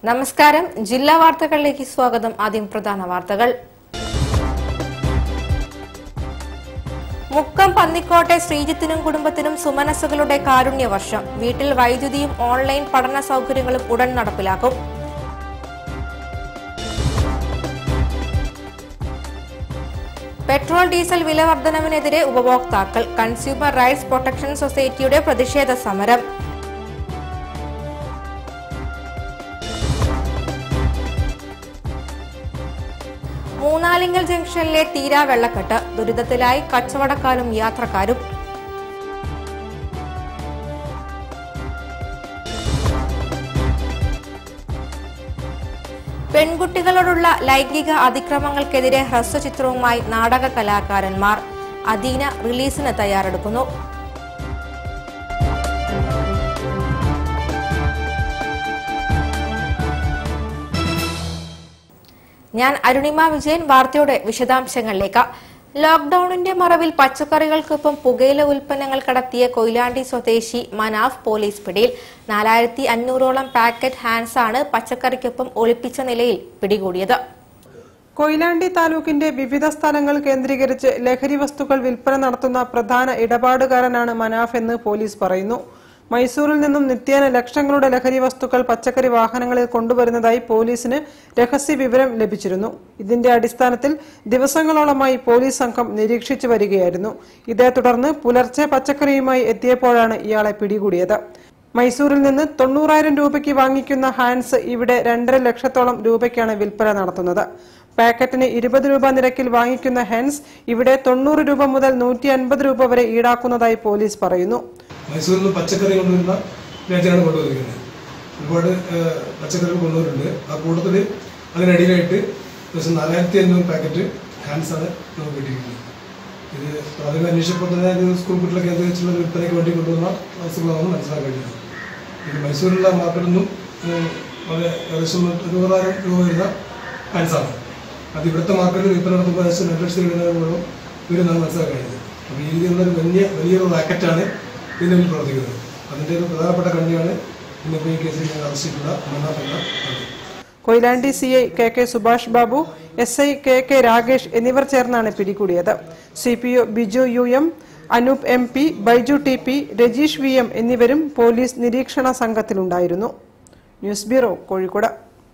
നമസ്കാരം ജില്ലാ വാർത്തകളിലേക്ക് സ്വാഗതം ആദ്യം പ്രധാന വാർത്തകൾ മുക്കം പന്നിക്കോട്ടെ ശ്രീജിത്തിനും കുടുംബത്തിനും സുമനസ്സുകളുടെ കാരുണ്യവർഷം വീട്ടിൽ വൈദ്യുതിയും ഓൺലൈൻ പഠന സൗകര്യങ്ങളും ഉടൻ നടപ്പിലാക്കും പെട്രോൾ ഡീസൽ വില വർധനവിനെതിരെ ഉപഭോക്താക്കൾ കൺസ്യൂമർ റൈറ്റ്സ് പ്രൊട്ടക്ഷൻ സൊസൈറ്റിയുടെ പ്രതിഷേധ സമരം മൂന്നാലിങ്ങൽ ജംഗ്ഷനിലെ തീരാ വെള്ളക്കെട്ട് ദുരിതത്തിലായി കച്ചവടക്കാരും യാത്രക്കാരും പെൺകുട്ടികളോടുള്ള ലൈംഗിക അതിക്രമങ്ങൾക്കെതിരെ ഹ്രസ്വചിത്രവുമായി നാടക കലാകാരന്മാർ അദീന റിലീസിന് തയ്യാറെടുക്കുന്നു ഞാൻ അരുണിമ വിജയൻ വാർത്തയുടെ വിശദാംശങ്ങളിലേക്ക് ലോക്ഡൌണിന്റെ മറവിൽ പച്ചക്കറികൾക്കൊപ്പം പുകയില ഉൽപ്പന്നങ്ങൾ കടത്തിയ കൊയിലാണ്ടി സ്വദേശി മനാഫ് പോലീസ് പിടിയിൽ നാലായിരത്തി അഞ്ഞൂറോളം പാക്കറ്റ് ഹാൻഡ്സാണ് പച്ചക്കറിക്കൊപ്പം ഒളിപ്പിച്ച നിലയിൽ പിടികൂടിയത് കൊയിലാണ്ടി താലൂക്കിന്റെ വിവിധ സ്ഥലങ്ങൾ കേന്ദ്രീകരിച്ച് ലഹരി വസ്തുക്കൾ വിൽപ്പന നടത്തുന്ന പ്രധാന ഇടപാടുകാരനാണ് മനാഫ് എന്ന് പോലീസ് പറയുന്നു മൈസൂരിൽ നിന്നും നിത്യേന ലക്ഷങ്ങളുടെ ലഹരി വസ്തുക്കൾ പച്ചക്കറി വാഹനങ്ങളിൽ കൊണ്ടുവരുന്നതായി പോലീസിന് രഹസ്യ വിവരം ലഭിച്ചിരുന്നു ഇതിന്റെ അടിസ്ഥാനത്തിൽ ദിവസങ്ങളോളമായി പോലീസ് സംഘം നിരീക്ഷിച്ചു വരികയായിരുന്നു ഇതേ തുടർന്ന് പുലർച്ചെ പച്ചക്കറിയുമായി എത്തിയപ്പോഴാണ് ഇയാളെ പിടികൂടിയത് മൈസൂരിൽ നിന്ന് തൊണ്ണൂറായിരം രൂപയ്ക്ക് വാങ്ങിക്കുന്ന ഹാൻഡ്സ് ഇവിടെ രണ്ടര ലക്ഷത്തോളം രൂപയ്ക്കാണ് വിൽപ്പന നടത്തുന്നത് പാക്കറ്റിന് ഇരുപത് രൂപ നിരക്കിൽ വാങ്ങിക്കുന്ന ഹാൻഡ്സ് ഇവിടെ തൊണ്ണൂറ് രൂപ മുതൽ നൂറ്റി അൻപത് രൂപ വരെ ഈടാക്കുന്നതായി പോലീസ് പറയുന്നു മൈസൂരിൽ നിന്ന് പച്ചക്കറി കൊണ്ടുവരുന്ന രാജ്യമാണ് കൊണ്ടുവന്നിരിക്കുന്നത് ഒരുപാട് ഏഹ്, പച്ചക്കറികൾ കൊണ്ടുവരുന്നുണ്ട് ആ കൂട്ടത്തിൽ അതിനടിയിലായിട്ട് ഏകദേശം നാലായിരത്തി അഞ്ഞൂറ് പാക്കറ്റ് ഹാൻഡ്സാണ് നമുക്ക് കിട്ടിയിരിക്കുന്നത് ഇത് പ്രാഥമിക അന്വേഷിച്ചപ്പോൾ തന്നെ ഇത് സ്കൂൾ കുട്ടികളെ കേന്ദ്രീകരിച്ചുള്ള ഒരു വിൽപ്പനയ്ക്ക് വേണ്ടി കൊണ്ടുവന്ന വസ്തുക്കളാണെന്ന് മനസ്സിലാക്കാൻ കഴിഞ്ഞത് ഇത് മൈസൂരിലുള്ള മാർക്കറ്റിൽ നിന്നും ഏഹ്, വളരെ ഏകദേശം ഇരുപതായിരം രൂപ വരുന്ന ഹാൻഡ്സാണ് അത് ഇവിടുത്തെ മാർക്കറ്റിൽ വിൽപ്പന നടത്തുമ്പോൾ ഏകദേശം രണ്ട് ലക്ഷത്തി എഴുപതിനായിരം വരുമെന്നാണ് മനസ്സിലാക്കാൻ കഴിഞ്ഞത് അപ്പോൾ ഈ രീതിയിലുള്ള ഒരു വലിയ വലിയൊരു റാക്കറ്റാണ് ഇതിന് മുന്നിൽ പ്രവർത്തിക്കുന്നത് അതിൻ്റെ ഒരു പ്രധാനപ്പെട്ട കണ്ണിയാണ് ഇന്നിപ്പോൾ ഈ കേസിൽ ഞാൻ അറസ്റ്റ് ചെയ്തിട്ടുള്ള മന്നാഫ് എന്ന ആൾ Koyilandy C I K K Subhash Babu S I K K Ragesh എന്നിവർ ചേർന്നാണ് പിടികൂടിയത് C P O Biju U M Anoop M P Baiju T P Rajeesh V M എന്നിവരും പോലീസ് നിരീക്ഷണ സംഘത്തിലുണ്ടായിരുന്നു ന്യൂസ് ബ്യൂറോ കോഴിക്കോട്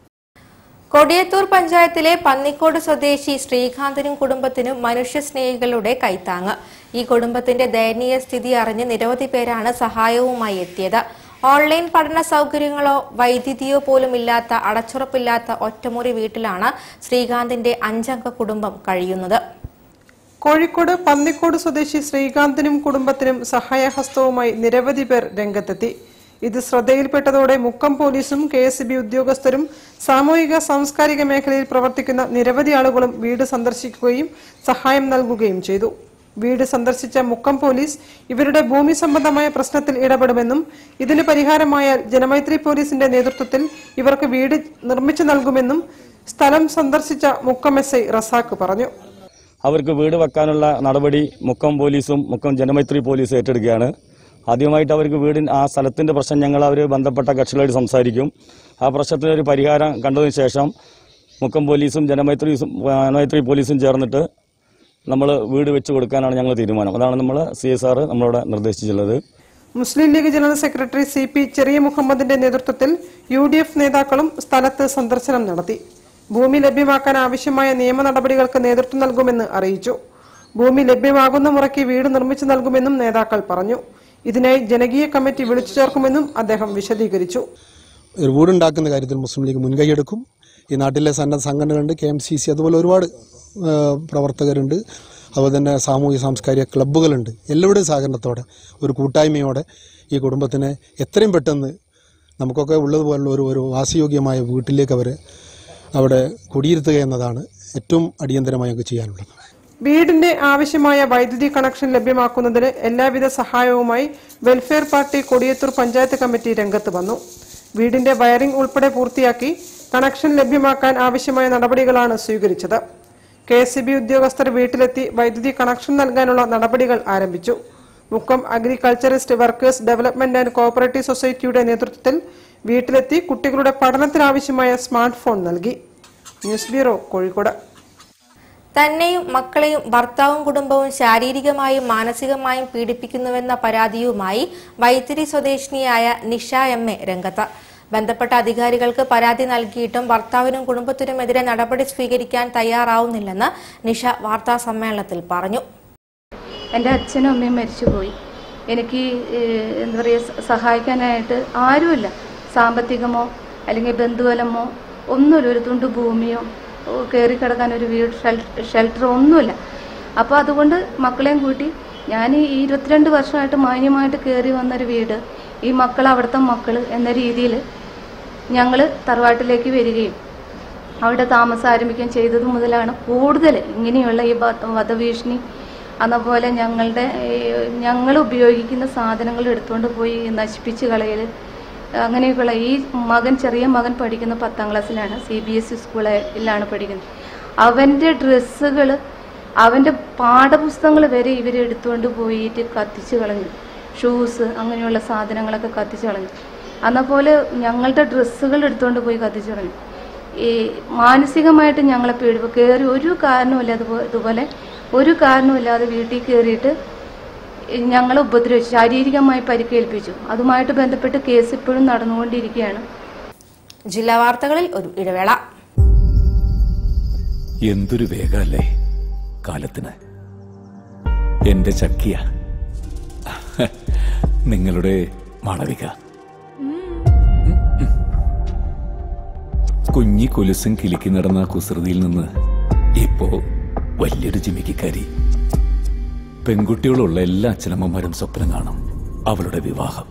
കൊടിയത്തൂർ പഞ്ചായത്തിലെ പന്നിക്കോട് സ്വദേശി ശ്രീകാന്തിനും കുടുംബത്തിനും മനുഷ്യസ്നേഹികളുടെ കൈത്താങ്ങ് ഈ കുടുംബത്തിന്റെ ദയനീയ സ്ഥിതി അറിഞ്ഞ് നിരവധി പേരാണ് സഹായവുമായി എത്തിയത് ഓൺലൈൻ പഠന സൗകര്യങ്ങളോ വൈദ്യുതിയോ പോലും ഇല്ലാത്ത അടച്ചുറപ്പില്ലാത്ത ഒറ്റമുറി വീട്ടിലാണ് ശ്രീകാന്തിന്റെ അഞ്ചംഗ കുടുംബം കഴിയുന്നത് കോഴിക്കോട് പന്നിക്കോട് സ്വദേശി ശ്രീകാന്തിനും കുടുംബത്തിനും സഹായഹസ്തവുമായി നിരവധി പേർ രംഗത്തെത്തി ഇത് ശ്രദ്ധയിൽപ്പെട്ടതോടെ മുക്കം പോലീസും കെ എസ് ബി ഉദ്യോഗസ്ഥരും സാമൂഹിക സാംസ്കാരിക മേഖലയിൽ പ്രവർത്തിക്കുന്ന നിരവധി ആളുകളും വീട് സന്ദർശിക്കുകയും സഹായം നൽകുകയും ചെയ്തു വീട് സന്ദർശിച്ച മുക്കം പോലീസ് ഇവരുടെ ഭൂമി സംബന്ധമായ പ്രശ്നത്തിൽ ഇടപെടുമെന്നും ഇതിന് പരിഹാരമായാൽ ജനമൈത്രി പോലീസിന്റെ നേതൃത്വത്തിൽ ഇവർക്ക് വീട് നിർമ്മിച്ചു നൽകുമെന്നും സ്ഥലം സന്ദർശിച്ച മുക്കം എസ് ഐ റസാഖ് പറഞ്ഞു അവർക്ക് വീട് വെക്കാനുള്ള നടപടി മുക്കം പോലീസും മുക്കം ജനമൈത്രി പോലീസും ഏറ്റെടുക്കുകയാണ് ആദ്യമായിട്ട് അവർക്ക് വീടിൻ ആ സ്ഥലത്തിന്റെ പ്രശ്നം ഞങ്ങൾ അവർ ബന്ധപ്പെട്ട കക്ഷികളായിട്ട് സംസാരിക്കും ആ പ്രശ്നത്തിനൊരു പരിഹാരം കണ്ടതിന് ശേഷം മുക്കം പോലീസും ജനമൈത്രി ജനമൈത്രി പോലീസും ചേർന്നിട്ട് നമ്മൾ വീട് വെച്ച് കൊടുക്കാനാണ് ഞങ്ങൾ തീരുമാനം അതാണ് നമ്മൾ സി എസ് ആർ നമ്മളോട് നിർദ്ദേശിച്ചിട്ടുള്ളത് Muslim League general secretary C P Cheriya മുഹമ്മദിന്റെ നേതൃത്വത്തിൽ യു ഡി എഫ് നേതാക്കളും സ്ഥലത്ത് സന്ദർശനം നടത്തി ഭൂമി ലഭ്യമാക്കാൻ ആവശ്യമായ നിയമ നടപടികൾക്ക് നേതൃത്വം നൽകുമെന്ന് അറിയിച്ചു ഭൂമി ലഭ്യമാകുന്ന മുറയ്ക്ക് വീട് നിർമ്മിച്ചു നൽകുമെന്നും നേതാക്കൾ പറഞ്ഞു ഇതിനായി ജനകീയ കമ്മിറ്റി വിളിച്ചു ചേർക്കുമെന്നും അദ്ദേഹം വിശദീകരിച്ചു ഒരു വീടുണ്ടാക്കുന്ന കാര്യത്തിൽ മുസ്ലിം ലീഗ് മുൻകൈയെടുക്കും ഈ നാട്ടിലെ സന്നദ്ധ സംഘടനകളുണ്ട് കെ എം സി സി അതുപോലെ ഒരുപാട് ആ, പ്രവർത്തകരുണ്ട് അതുപോലെ തന്നെ സാമൂഹിക സാംസ്കാരിക ക്ലബ്ബുകളുണ്ട് എല്ലാവരുടെയും സഹകരണത്തോടെ ഒരു കൂട്ടായ്മയോടെ ഈ കുടുംബത്തിനെ എത്രയും പെട്ടെന്ന് നമുക്കൊക്കെ ഉള്ളതുപോലുള്ള ഒരു ഒരു വാസയോഗ്യമായ വീട്ടിലേക്ക് അവർ അവിടെ കുടിയിരുത്തുക എന്നതാണ് ഏറ്റവും അടിയന്തരമായി ഞങ്ങൾക്ക് ചെയ്യാനുള്ളത് വീടിന്റെ ആവശ്യമായ വൈദ്യുതി കണക്ഷൻ ലഭ്യമാക്കുന്നതിന് എല്ലാവിധ സഹായവുമായി welfare party Kodiyathur panchayat committee രംഗത്ത് വന്നു വീടിന്റെ വയറിംഗ് ഉൾപ്പെടെ പൂർത്തിയാക്കി കണക്ഷൻ ലഭ്യമാക്കാൻ ആവശ്യമായ നടപടികളാണ് സ്വീകരിച്ചത് കെ എസ് ഉദ്യോഗസ്ഥർ വീട്ടിലെത്തി വൈദ്യുതി കണക്ഷൻ നൽകാനുള്ള നടപടികൾ ആരംഭിച്ചു Mukkam agriculturist workers development and cooperative സൊസൈറ്റിയുടെ നേതൃത്വത്തിൽ വീട്ടിലെത്തി കുട്ടികളുടെ പഠനത്തിനാവശ്യമായ സ്മാർട്ട് ഫോൺ നൽകി ന്യൂസ് ബ്യൂറോ കോഴിക്കോട് തന്നെയും മക്കളെയും ഭർത്താവും കുടുംബവും ശാരീരികമായും മാനസികമായും പീഡിപ്പിക്കുന്നുവെന്ന പരാതിയുമായി വൈത്തിരി സ്വദേശിനിയായ നിഷ എം എ രംഗത്ത് ബന്ധപ്പെട്ട അധികാരികൾക്ക് പരാതി നൽകിയിട്ടും ഭർത്താവിനും കുടുംബത്തിനുമെതിരെ നടപടി സ്വീകരിക്കാൻ തയ്യാറാവുന്നില്ലെന്ന് നിഷ വാർത്താ സമ്മേളനത്തിൽ പറഞ്ഞു എൻ്റെ അച്ഛനും അമ്മയും മരിച്ചുപോയി എനിക്ക് ഏഹ്, എന്താ പറയുക സ- സഹായിക്കാനായിട്ട് ആരുമില്ല സാമ്പത്തികമോ അല്ലെങ്കിൽ ബന്ധുബലമോ ഒന്നുമില്ല ഒരു തുണ്ട് ഭൂമിയോ ഓ, കയറി കിടക്കാൻ ഒരു വീട് ഷെൽ- ഷെൽട്ടറോ ഒന്നുമില്ല അപ്പോൾ അതുകൊണ്ട് മക്കളെയും കൂട്ടി ഞാൻ ഈ ഇരുപത്തിരണ്ട് വർഷമായിട്ട് മാന്യമായിട്ട് കയറി വന്നൊരു വീട് ഈ മക്കൾ അവിടുത്തെ മക്കൾ എന്ന രീതിയിൽ ഞങ്ങൾ തറവാട്ടിലേക്ക് വരികയും അവിടെ താമസം ആരംഭിക്കുകയും ചെയ്തത് മുതലാണ് കൂടുതൽ ഇങ്ങനെയുള്ള ഈ വധ- വധഭീഷണി അതുപോലെ ഞങ്ങളുടെ ഞങ്ങൾ ഉപയോഗിക്കുന്ന സാധനങ്ങൾ എടുത്തുകൊണ്ട് പോയി നശിപ്പിച്ച് കളയൽ അങ്ങനെയൊക്കെയുള്ള ഈ മകൻ ചെറിയ മകൻ പഠിക്കുന്ന പത്താം ക്ലാസ്സിലാണ് സി ബി എസ് ഇ സ്കൂളിലാണ് പഠിക്കുന്നത് അവൻ്റെ ഡ്രസ്സുകൾ അവൻ്റെ പാഠപുസ്തകങ്ങൾ വരെ ഇവർ എടുത്തുകൊണ്ട് പോയിട്ട് കത്തിച്ച് കളഞ്ഞു ഷൂസ് അങ്ങനെയുള്ള സാധനങ്ങളൊക്കെ കത്തിച്ച് കളഞ്ഞു എന്നപോലെ ഞങ്ങളുടെ ഡ്രസ്സുകൾ എടുത്തുകൊണ്ട് പോയി കത്തിച്ച് കളഞ്ഞു ഈ മാനസികമായിട്ട് ഞങ്ങളെ പേടി കയറി ഒരു കാരണവുമില്ല അതുപോലെ ഇതുപോലെ ഒരു കാരണവുമില്ലാതെ വീട്ടിൽ കയറിയിട്ട് ഞങ്ങളെ ഉപദ്രവിച്ചു ശാരീരികമായി പരിക്കേൽപ്പിച്ചു അതുമായിട്ട് ബന്ധപ്പെട്ട് കേസ് ഇപ്പോഴും നടന്നുകൊണ്ടിരിക്കുകയാണ് ജില്ലാ വാർത്തകളിൽ ഒരു ഇടവേള എന്തൊരു വേഗമല്ലേ കാലത്തിന് എന്റെ ചക്കിയ നിങ്ങളുടെ മാളവിക കുഞ്ഞി കൊലുസും കിലുക്കി നടന്ന കുസൃതിയിൽ നിന്ന് ഇപ്പോ വലിയൊരു ജിമിക്കാരി പെൺകുട്ടികളുള്ള എല്ലാ അച്ഛനമ്മമാരും സ്വപ്നം കാണും അവളുടെ വിവാഹം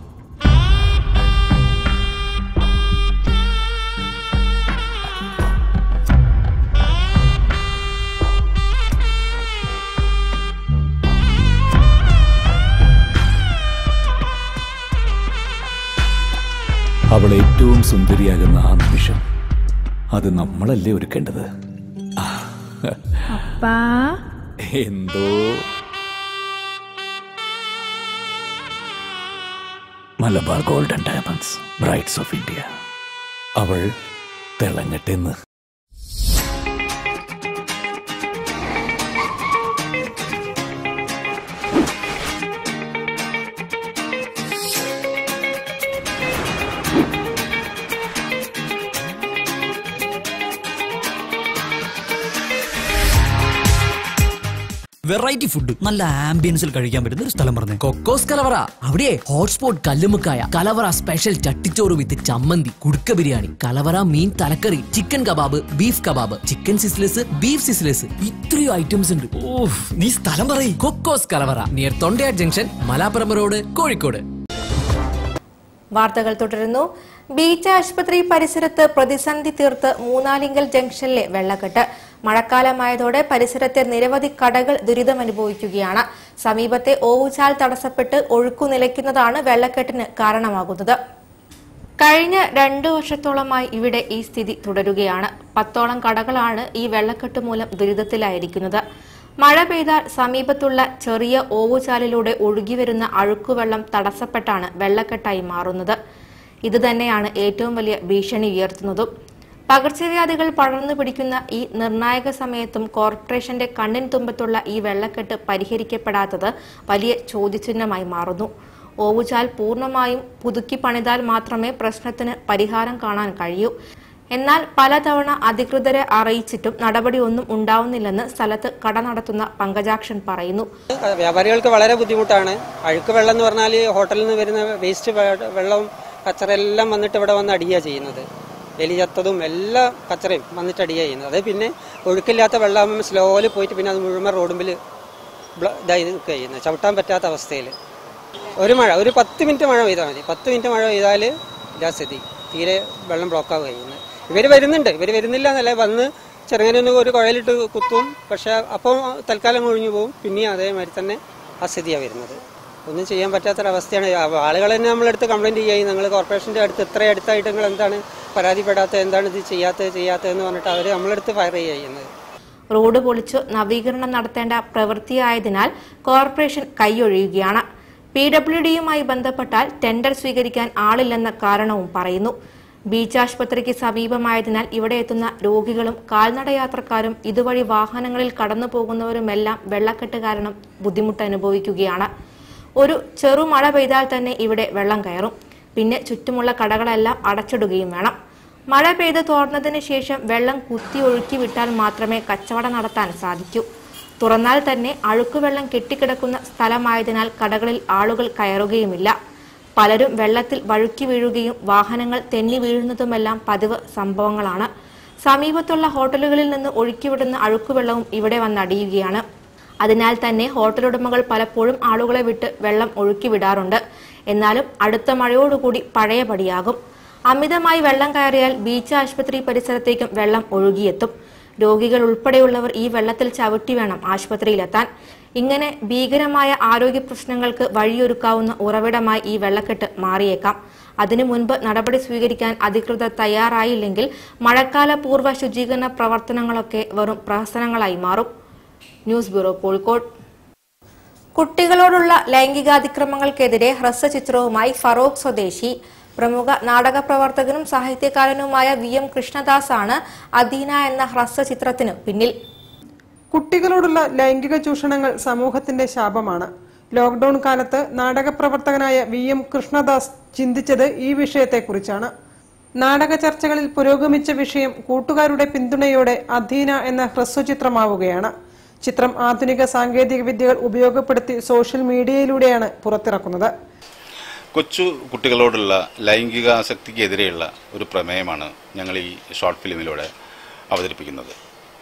അവൾ ഏറ്റവും സുന്ദരിയാകുന്ന ആ നിമിഷം അത് നമ്മളല്ലേ ഒരുക്കേണ്ടത് എന്തോ Malabar golden diamonds brights of India അവൾ തിളങ്ങട്ടെന്ന് വെറൈറ്റി ഫുഡ് നല്ല ആംബിയൻസിൽ കഴിക്കാൻ പറ്റുന്ന ഒരു സ്ഥലം പറഞ്ഞു കൊക്കോസ് കലവറ അവിടെ ഹോട്ട്സ്പോട്ട് കല്ലുമുക്കായ കലവറ സ്പെഷ്യൽ ചട്ടിച്ചോറ് വിത്ത് ചമ്മന്തി കുടുക്ക ബിരിയാണി കലവറ മീൻ തലക്കറി chicken kebab beef kebab chicken sizzlers beef sizzlers ഇത്രയും ഐറ്റംസ് ഉണ്ട് ഓ നീ സ്ഥലം പറയും കൊക്കോസ് കലവറ near Thondayad junction Malappuram road Kozhikode വാർത്തകൾ തുടരുന്നു ബീച്ച് ആശുപത്രി പരിസരത്ത് പ്രതിസന്ധി തീർത്ത് മൂന്നാലിങ്കൽ ജംഗ്ഷനിലെ വെള്ളക്കെട്ട് മഴക്കാലമായതോടെ പരിസരത്തെ നിരവധി കടകൾ ദുരിതമനുഭവിക്കുകയാണ് സമീപത്തെ ഓവുചാൽ തടസ്സപ്പെട്ട് ഒഴുക്കു നിലയ്ക്കുന്നതാണ് വെള്ളക്കെട്ടിന് കാരണമാകുന്നത് കഴിഞ്ഞ രണ്ടു വർഷത്തോളമായി ഇവിടെ ഈ സ്ഥിതി തുടരുകയാണ് പത്തോളം കടകളാണ് ഈ വെള്ളക്കെട്ട് മൂലം ദുരിതത്തിലായിരിക്കുന്നത് മഴ പെയ്താൽ സമീപത്തുള്ള ചെറിയ ഓവുചാലിലൂടെ ഒഴുകിവരുന്ന അഴുക്കുവെള്ളം തടസ്സപ്പെട്ടാണ് വെള്ളക്കെട്ടായി മാറുന്നത് ഇതുതന്നെയാണ് ഏറ്റവും വലിയ ഭീഷണി ഉയർത്തുന്നതും പകർച്ചവ്യാധികൾ പടർന്നു പിടിക്കുന്ന ഈ നിർണായക സമയത്തും കോർപ്പറേഷന്റെ കണ്ണിൻ തുമ്പത്തുള്ള ഈ വെള്ളക്കെട്ട് പരിഹരിക്കപ്പെടാത്തത് വലിയ ചോദ്യചിഹ്നമായി മാറുന്നു ഓവുചാൽ പൂർണ്ണമായും പുതുക്കി പണിതാൽ മാത്രമേ പ്രശ്നത്തിന് പരിഹാരം കാണാൻ കഴിയൂ എന്നാൽ പലതവണ അധികൃതരെ അറിയിച്ചിട്ടും നടപടിയൊന്നും ഉണ്ടാവുന്നില്ലെന്ന് സ്ഥലത്ത് കട നടത്തുന്ന പങ്കജാക്ഷൻ പറയുന്നു വ്യാപാരികൾക്ക് വളരെ ബുദ്ധിമുട്ടാണ് അഴുക്ക് വെള്ളം എന്ന് പറഞ്ഞാൽ ഹോട്ടലിൽ നിന്ന് വരുന്ന വേസ്റ്റ് വെള്ളവും കച്ചറയെല്ലാം വന്നിട്ട് ഇവിടെ വന്ന് അടിയുക ചെയ്യുന്നത് എലി ചത്തതും എല്ലാ കച്ചറയും വന്നിട്ട് അടിയുക ചെയ്യുന്നത് അത് പിന്നെ ഒഴുക്കില്ലാത്ത വെള്ളം സ്ലോയിൽ പോയിട്ട് പിന്നെ അത് മുഴുവൻ റോഡുമ്പിൽ ഇതായി നിൽക്കുക ചെയ്യുന്നത് ചവിട്ടാൻ പറ്റാത്ത അവസ്ഥയിൽ ഒരു മഴ ഒരു പത്ത് മിനിറ്റ് മഴ പെയ്താൽ മതി പത്ത് മിനിറ്റ് മഴ പെയ്താൽ ഇതാ സ്ഥിതി തീരെ വെള്ളം ബ്ലോക്ക് ആവുക ചെയ്യുന്നത് ഇവർ വരുന്നുണ്ട് ഇവർ വരുന്നില്ല എന്നല്ല വന്ന് ചെറുങ്ങനെ ഒരു കുഴലിട്ട് കുത്തും പക്ഷെ അപ്പോൾ തൽക്കാലം ഒഴിഞ്ഞു പോകും പിന്നെയും അതേമാതിരി തന്നെ ആ സ്ഥിതിയാണ് വരുന്നത് ഒന്നും ചെയ്യാൻ പറ്റാത്തൊരവസ്ഥയാണ് ആളുകൾ തന്നെ നമ്മളെടുത്ത് കംപ്ലൈൻറ്റ് ചെയ്യുകയും നിങ്ങൾ കോർപ്പറേഷൻ്റെ അടുത്ത് ഇത്ര അടുത്തായിട്ട് നിങ്ങൾ എന്താണ് പരാതിപ്പെടാത്തത് എന്താണ് ഇത് ചെയ്യാത്തത് ചെയ്യാത്തതെന്ന് പറഞ്ഞിട്ട് അവർ നമ്മളെടുത്ത് ഫയർ ചെയ്യുക ചെയ്യുന്നത് റോഡ് പൊളിച്ചു നവീകരണം നടത്തേണ്ട പ്രവൃത്തിയായതിനാൽ കോർപ്പറേഷൻ കൈയൊഴിയുകയാണ് പി ഡബ്ല്യു ഡിയുമായി ബന്ധപ്പെട്ടാൽ ടെൻഡർ സ്വീകരിക്കാൻ ആളില്ലെന്ന കാരണവും പറയുന്നു ബീച്ച് ആശുപത്രിക്ക് സമീപമായതിനാൽ ഇവിടെ എത്തുന്ന രോഗികളും കാൽനടയാത്രക്കാരും ഇതുവഴി വാഹനങ്ങളിൽ കടന്നു പോകുന്നവരുമെല്ലാം വെള്ളക്കെട്ട് കാരണം ബുദ്ധിമുട്ട് അനുഭവിക്കുകയാണ് ഒരു ചെറുമഴ പെയ്താൽ തന്നെ ഇവിടെ വെള്ളം കയറും പിന്നെ ചുറ്റുമുള്ള കടകളെല്ലാം അടച്ചിടുകയും വേണം മഴ പെയ്ത് തോർന്നതിന് ശേഷം വെള്ളം കുത്തി ഒഴുക്കി വിട്ടാൽ മാത്രമേ കച്ചവടം നടത്താൻ സാധിക്കൂ തുറന്നാൽ തന്നെ അഴുക്കുവെള്ളം കെട്ടിക്കിടക്കുന്ന സ്ഥലമായതിനാൽ കടകളിൽ ആളുകൾ കയറുകയുമില്ല പലരും വെള്ളത്തിൽ വഴുക്കി വീഴുകയും വാഹനങ്ങൾ തെന്നി വീഴുന്നതുമെല്ലാം പതിവ് സംഭവങ്ങളാണ് സമീപത്തുള്ള ഹോട്ടലുകളിൽ നിന്ന് ഒഴുക്കിവിടുന്ന അഴുക്കുവെള്ളവും ഇവിടെ വന്നടിയുകയാണ് അതിനാൽ തന്നെ ഹോട്ടൽ ഉടമകൾ പലപ്പോഴും ആളുകളെ വിട്ട് വെള്ളം ഒഴുക്കി വിടാറുണ്ട് എന്നാലും അടുത്ത മഴയോടുകൂടി പഴയപടിയാകും അമിതമായി വെള്ളം കയറിയാൽ ബീച്ച് ആശുപത്രി പരിസരത്തേക്കും വെള്ളം ഒഴുകിയെത്തും രോഗികൾ ഉൾപ്പെടെയുള്ളവർ ഈ വെള്ളത്തിൽ ചവിട്ടി വേണം ആശുപത്രിയിലെത്താൻ ഇങ്ങനെ ഭീകരമായ ആരോഗ്യ പ്രശ്നങ്ങൾക്ക് വഴിയൊരുക്കാവുന്ന ഉറവിടമായി ഈ വെള്ളക്കെട്ട് മാറിയേക്കാം അതിനു മുൻപ് നടപടി സ്വീകരിക്കാൻ അധികൃതർ തയ്യാറായില്ലെങ്കിൽ മഴക്കാല പൂർവ്വ ശുചീകരണ പ്രവർത്തനങ്ങളൊക്കെ വെറും പ്രഹസനങ്ങളായി മാറും ന്യൂസ് ബ്യൂറോ കോഴിക്കോട് കുട്ടികളോടുള്ള ലൈംഗികാതിക്രമങ്ങൾക്കെതിരെ ഹ്രസ്വചിത്രവുമായി ഫറോക്ക് സ്വദേശി പ്രമുഖ നാടക പ്രവർത്തകനും സാഹിത്യകാരനുമായ വി എം കൃഷ്ണദാസാണ് അദീന എന്ന ഹ്രസ്വചിത്രത്തിനു പിന്നിൽ കുട്ടികളോടുള്ള ലൈംഗിക ചൂഷണങ്ങൾ സമൂഹത്തിന്റെ ശാപമാണ് ലോക്ഡൌൺ കാലത്ത് നാടകപ്രവർത്തകനായ വി എം കൃഷ്ണദാസ് ചിന്തിച്ചത് ഈ വിഷയത്തെക്കുറിച്ചാണ് നാടക ചർച്ചകളിൽ പുരോഗമിച്ച വിഷയം കൂട്ടുകാരുടെ പിന്തുണയോടെ അധീന എന്ന ഹ്രസ്വചിത്രമാവുകയാണ് ചിത്രം ആധുനിക സാങ്കേതിക വിദ്യകൾ ഉപയോഗപ്പെടുത്തി സോഷ്യൽ മീഡിയയിലൂടെയാണ് പുറത്തിറക്കുന്നത് കൊച്ചു കുട്ടികളോടുള്ള ലൈംഗികാസക്തിക്കെതിരെയുള്ള ഒരു പ്രമേയമാണ് ഞങ്ങൾ ഈ ഷോർട്ട് ഫിലിമിലൂടെ അവതരിപ്പിക്കുന്നത്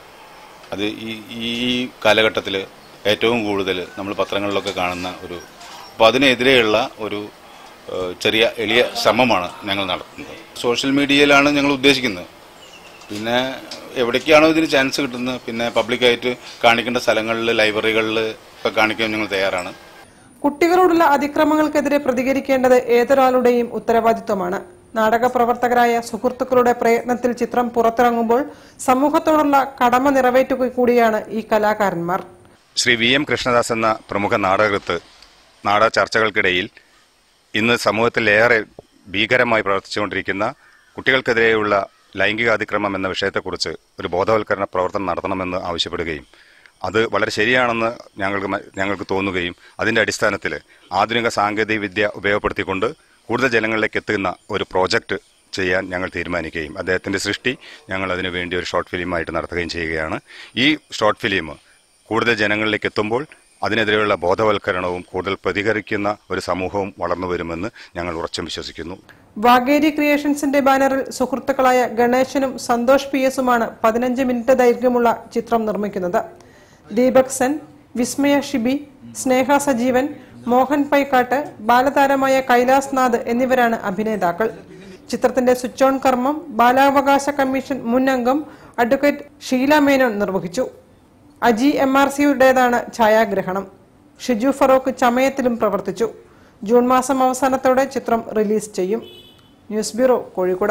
അത് ഈ ഈ കാലഘട്ടത്തിൽ ഏറ്റവും കൂടുതൽ നമ്മൾ പത്രങ്ങളിലൊക്കെ കാണുന്ന ഒരു അപ്പോൾ അതിനെതിരെയുള്ള ഒരു ഏഹ്, ചെറിയ എളിയ ശ്രമമാണ് ഞങ്ങൾ നടത്തുന്നത് സോഷ്യൽ മീഡിയയിലാണ് ഞങ്ങൾ ഉദ്ദേശിക്കുന്നത് പിന്നെ എവിടേക്കാണോ ഇതിന് ചാൻസ് കിട്ടുന്നത് പിന്നെ പബ്ലിക്കായിട്ട് കാണിക്കേണ്ട സ്ഥലങ്ങളിൽ ലൈബ്രറികളിൽ ഒക്കെ കാണിക്കാൻ ഞങ്ങൾ തയ്യാറാണ് കുട്ടികളോടുള്ള അതിക്രമങ്ങൾക്കെതിരെ പ്രതികരിക്കേണ്ടത് ഏതൊരാളുടെയും ഉത്തരവാദിത്വമാണ് നാടക പ്രവർത്തകരായ സുഹൃത്തുക്കളുടെ പ്രയത്നത്തിൽ ചിത്രം പുറത്തിറങ്ങുമ്പോൾ സമൂഹത്തോടുള്ള കടമ നിറവേറ്റുക കൂടിയാണ് ഈ കലാകാരന്മാർ ശ്രീ വി എം കൃഷ്ണദാസ് എന്ന പ്രമുഖ നാടകൃത്ത് നാടക ചർച്ചകൾക്കിടയിൽ ഇന്ന് സമൂഹത്തിലേറെ ഭീകരമായി പ്രവർത്തിച്ചുകൊണ്ടിരിക്കുന്ന കുട്ടികൾക്കെതിരെയുള്ള ലൈംഗിക അതിക്രമം എന്ന വിഷയത്തെക്കുറിച്ച് ഒരു ബോധവൽക്കരണ പ്രവർത്തനം നടത്തണമെന്ന് ആവശ്യപ്പെടുകയും അത് വളരെ ശരിയാണെന്ന് ഞങ്ങൾക്ക് മ- ഞങ്ങൾക്ക് തോന്നുകയും അതിന്റെ അടിസ്ഥാനത്തിൽ ആധുനിക സാങ്കേതിക വിദ്യ ഉപയോഗപ്പെടുത്തിക്കൊണ്ട് കൂടുതൽ ജനങ്ങളിലേക്ക് എത്തുന്ന ഒരു പ്രോജക്റ്റ് ചെയ്യാൻ ഞങ്ങൾ തീരുമാനിക്കുകയും അദ്ദേഹത്തിന്റെ സൃഷ്ടി ഞങ്ങൾ അതിനു വേണ്ടി ഒരു ഷോർട്ട് ഫിലിമായിട്ട് നടത്തുകയും ചെയ്യുകയാണ് ഈ ഷോർട്ട് ഫിലിം കൂടുതൽ ജനങ്ങളിലേക്ക് എത്തുമ്പോൾ അതിനെതിരെയുള്ള ബോധവൽക്കരണവും കൂടുതൽ പ്രതികരിക്കുന്ന ഒരു സമൂഹവും വളർന്നു വരുമെന്ന് ഞങ്ങൾ ഉറച്ചും വിശ്വസിക്കുന്നു വാഗേരി ക്രിയേഷൻസിന്റെ ബാനറിൽ സുഹൃത്തുക്കളായ ഗണേശനും സന്തോഷ് പി എസുമാണ് പതിനഞ്ച് മിനിറ്റ് ദൈർഘ്യമുള്ള ചിത്രം നിർമ്മിക്കുന്നത് ദീപക് സെൻ വിസ്മയ ഷിബി സ്നേഹ സജീവൻ മോഹൻ പൈക്കാട്ട് ബാലതാരമായ കൈലാസ് നാഥ് എന്നിവരാണ് അഭിനേതാക്കൾ ചിത്രത്തിന്റെ സ്വിച്ച് ഓൺ കർമ്മം ബാലാവകാശ കമ്മീഷൻ മുൻ അംഗം അഡ്വക്കേറ്റ് ഷീല മേനോൻ നിർവഹിച്ചു അജി എം ആർ സിയുടേതാണ് ഛായാഗ്രഹണം ഷിജു ഫറോക്ക് ചമയത്തിലും പ്രവർത്തിച്ചു ജൂൺ മാസം അവസാനത്തോടെ ചിത്രം റിലീസ് ചെയ്യും ന്യൂസ് ബ്യൂറോ കോഴിക്കോട്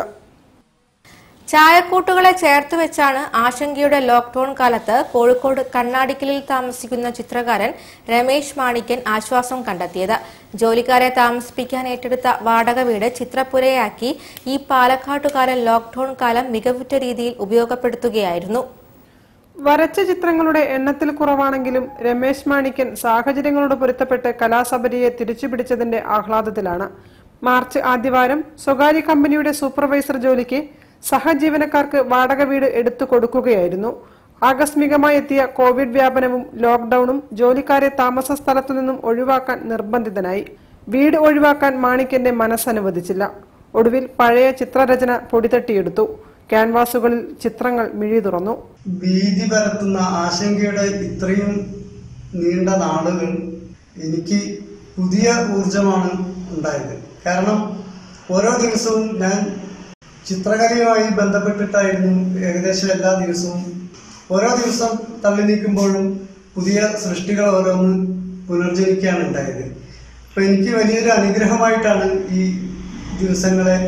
ചായക്കൂട്ടുകളെ ചേർത്ത് വെച്ചാണ് ആശങ്കയുടെ ലോക്ഡൌൺ കാലത്ത് കോഴിക്കോട് കണ്ണാടിക്കലിൽ താമസിക്കുന്ന ചിത്രകാരൻ രമേശ് മാണിക്കൻ ആശ്വാസം കണ്ടെത്തിയത് ജോലിക്കാരെ താമസിപ്പിക്കാൻ ഏറ്റെടുത്ത വാടക വീട് ചിത്രപ്പുരയാക്കി ഈ പാലക്കാട്ടുകാരൻ ലോക്ഡൌൺ കാലം മികവുറ്റ രീതിയിൽ ഉപയോഗപ്പെടുത്തുകയായിരുന്നു വരച്ച ചിത്രങ്ങളുടെ എണ്ണത്തിൽ കുറവാണെങ്കിലും രമേശ് മാണിക്കൻ സാഹചര്യങ്ങളോട് പൊരുത്തപ്പെട്ട് കലാസബരിയെ തിരിച്ചുപിടിച്ചതിന്റെ ആഹ്ലാദത്തിലാണ് മാർച്ച് ആദ്യവാരം സ്വകാര്യ കമ്പനിയുടെ സൂപ്പർവൈസർ ജോലിക്ക് സഹജീവനക്കാർക്ക് വാടക വീട് എടുത്തു കൊടുക്കുകയായിരുന്നു ആകസ്മികമായി എത്തിയ കോവിഡ് വ്യാപനവും ലോക്ഡൌണും ജോലിക്കാരെ താമസ സ്ഥലത്തു നിന്നും ഒഴിവാക്കാൻ നിർബന്ധിതനായി വീട് ഒഴിവാക്കാൻ മാണിക്കന്റെ മനസ്സനുവദിച്ചില്ല ഒടുവിൽ പഴയ ചിത്രരചന പൊടിതട്ടിയെടുത്തു ക്യാൻവാസുകളിൽ ചിത്രങ്ങൾ മിഴി തുറന്നു ഭീതി പരത്തുന്ന ആശങ്കയുടെ ഇത്രയും നീണ്ട നാളുകൾ എനിക്ക് പുതിയ ഊർജമാണ് ഉണ്ടായത് കാരണം ഓരോ ദിവസവും ഞാൻ ചിത്രകലയുമായി ബന്ധപ്പെട്ടിട്ടായിരുന്നു ഏകദേശം എല്ലാ ദിവസവും ഓരോ ദിവസം തള്ളി നീക്കുമ്പോഴും പുതിയ സൃഷ്ടികൾ ഓരോന്ന് പുനർജനിക്കുകയാണ് ഉണ്ടായത് അപ്പൊ എനിക്ക് വലിയൊരു അനുഗ്രഹമായിട്ടാണ് ഈ ദിവസങ്ങളെ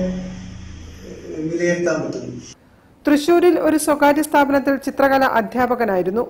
ഏഹ്, വിലയിരുത്താൻ പറ്റുന്നത് തൃശൂരിൽ ഒരു സ്വകാര്യ സ്ഥാപനത്തിൽ ചിത്രകല അധ്യാപകനായിരുന്നു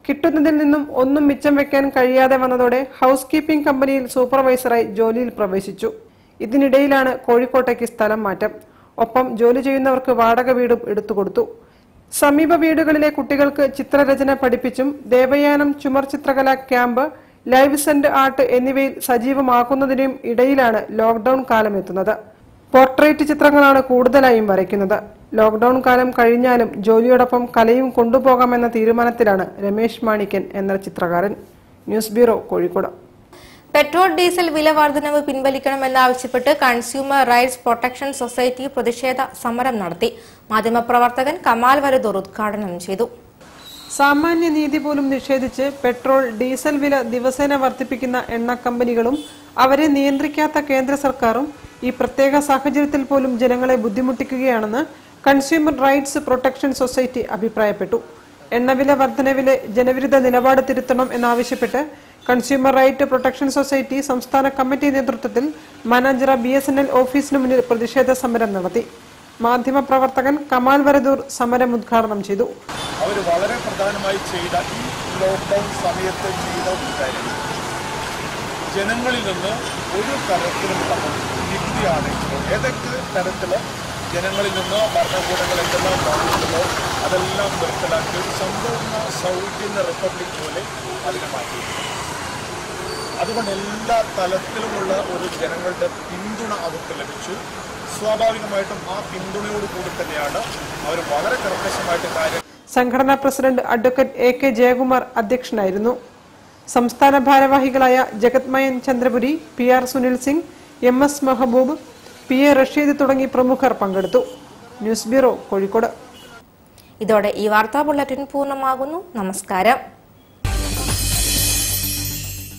കിട്ടുന്നതിൽ നിന്നും ഒന്നും മിച്ചം വെക്കാൻ കഴിയാതെ വന്നതോടെ ഹൗസ് കീപ്പിംഗ് കമ്പനിയിൽ സൂപ്പർവൈസറായി ജോലിയിൽ പ്രവേശിച്ചു ഇതിനിടയിലാണ് കോഴിക്കോട്ടേക്ക് സ്ഥലം മാറ്റം ഒപ്പം ജോലി ചെയ്യുന്നവർക്ക് വാടക വീടും എടുത്തുകൊടുത്തു സമീപ വീടുകളിലെ കുട്ടികൾക്ക് ചിത്രരചന പഠിപ്പിച്ചും ദേവയാനം ചുമർ ചിത്രകല ക്യാമ്പ് ലൈവ് സെന്റ് ആർട്ട് എന്നിവയിൽ സജീവമാക്കുന്നതിനും ഇടയിലാണ് ലോക്ഡൌൺ കാലം എത്തുന്നത് പോർട്രേറ്റ് ചിത്രങ്ങളാണ് കൂടുതലായും വരയ്ക്കുന്നത് ലോക്ഡൌൺ കാലം കഴിഞ്ഞാലും ജോലിയോടൊപ്പം കലയും കൊണ്ടുപോകാമെന്ന തീരുമാനത്തിലാണ് രമേശ് മാണിക്കൻ എന്ന ചിത്രകാരൻ news bureau Kozhikode petrol diesel വില വർധനവ് പിൻവലിക്കണമെന്നാവശ്യപ്പെട്ട് കൺസ്യൂമർ റൈറ്റ്സ് പ്രൊട്ടക്ഷൻ സൊസൈറ്റി പ്രതിഷേധ സമരം നടത്തി മാധ്യമപ്രവർത്തകൻ കമാൽ വരദൂർ ഉദ്ഘാടനം ചെയ്തു സാമാന്യ നീതി പോലും നിഷേധിച്ച് പെട്രോൾ ഡീസൽ വില ദിവസേന വർദ്ധിപ്പിക്കുന്ന എണ്ണ കമ്പനികളും അവരെ നിയന്ത്രിക്കാത്ത കേന്ദ്ര സർക്കാരും ഈ പ്രത്യേക സാഹചര്യത്തിൽ പോലും ജനങ്ങളെ ബുദ്ധിമുട്ടിക്കുകയാണെന്ന് കൺസ്യൂമർ റൈറ്റ്സ് പ്രൊട്ടക്ഷൻ സൊസൈറ്റി അഭിപ്രായപ്പെട്ടു എണ്ണവില വർധനവിലെ ജനവിരുദ്ധ നിലപാട് തിരുത്തണം എന്നാവശ്യപ്പെട്ട് കൺസ്യൂമർ റൈറ്റ് പ്രൊട്ടക്ഷൻ സൊസൈറ്റി സംസ്ഥാന കമ്മിറ്റി നേതൃത്വത്തിൽ Mananchira B S N L ഓഫീസിന് മുന്നിൽ പ്രതിഷേധ സമരം നടത്തി മാധ്യമപ്രവർത്തകൻ കമാൽ വരദൂർ സമരം ഉദ്ഘാടനം ചെയ്തു അവർ വളരെ പ്രധാനമായി ചെയ്ത ഈ ലോക്ക്ഡൗൺ സമയത്ത് ചെയ്ത ഒരു കാര്യം ജനങ്ങളിൽ നിന്ന് ഒരു തരത്തിലുള്ള നികുതിയാണെങ്കിലോ ഏതൊക്കെ തരത്തില് ജനങ്ങളിൽ നിന്ന് ഭരണകൂടങ്ങൾ എന്തെല്ലാം വാങ്ങുന്നുണ്ടോ അതെല്ലാം നിർത്തലാക്കി ഒരു സമ്പൂർണ്ണ സൗജന്യ റിപ്പബ്ലിക് പോലെ അതിനെ മാറ്റി അതുകൊണ്ട് എല്ലാ തലത്തിലുമുള്ള ഒരു ജനങ്ങളുടെ പിന്തുണ അവർക്ക് ലഭിച്ചു സ്വാഭാവികമായിട്ടും ആ പിന്തുണയോട് കൂടി തന്നെയാണ് അവർ വളരെ കർക്കശമായിട്ട് കാര്യം സംഘടനാ president advocate A K Jayakumar അധ്യക്ഷനായിരുന്നു സംസ്ഥാന ഭാരവാഹികളായ Jagathmayan Chandrapuri P R Sunil Singh M S Mehboob P A Rasheed തുടങ്ങി പ്രമുഖർ പങ്കെടുത്തു ന്യൂസ് ബ്യൂറോ കോഴിക്കോട് ഇതോടെ ഈ വാർത്താ ബുള്ളറ്റിൻ പൂർണ്ണമാകുന്നു നമസ്കാരം